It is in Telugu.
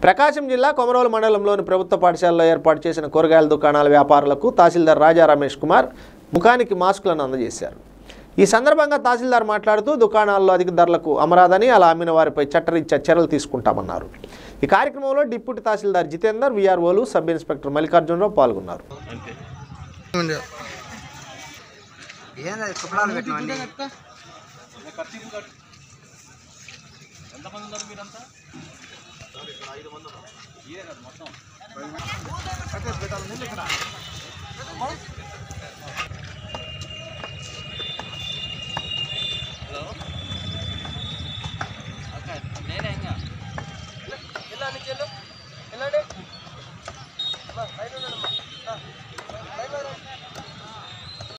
ప్రకాశం జిల్లా కొమరోలు మండలంలోని ప్రభుత్వ పాఠశాలలో ఏర్పాటు చేసిన కూరగాయల దుకాణాల వ్యాపారులకు తహసీల్దార్ రాజా రమేష్ కుమార్ ముఖానికి మాస్కులను అందజేశారు ఈ సందర్భంగా తహసీల్దార్ మాట్లాడుతూ దుకాణాల్లో అధిక ధరలకు అమరాదని అలా అమ్మిన వారిపై చట్టరీత్యా చర్యలు తీసుకుంటామన్నారు ఈ కార్యక్రమంలో డిప్యూటీ తహసీల్దార్ జితేందర్ విఆర్ఓలు సబ్ ఇన్స్పెక్టర్ మల్లికార్జునరావు పాల్గొన్నారు ఏంది కుప్పలాలు పెట్టినవన్నీ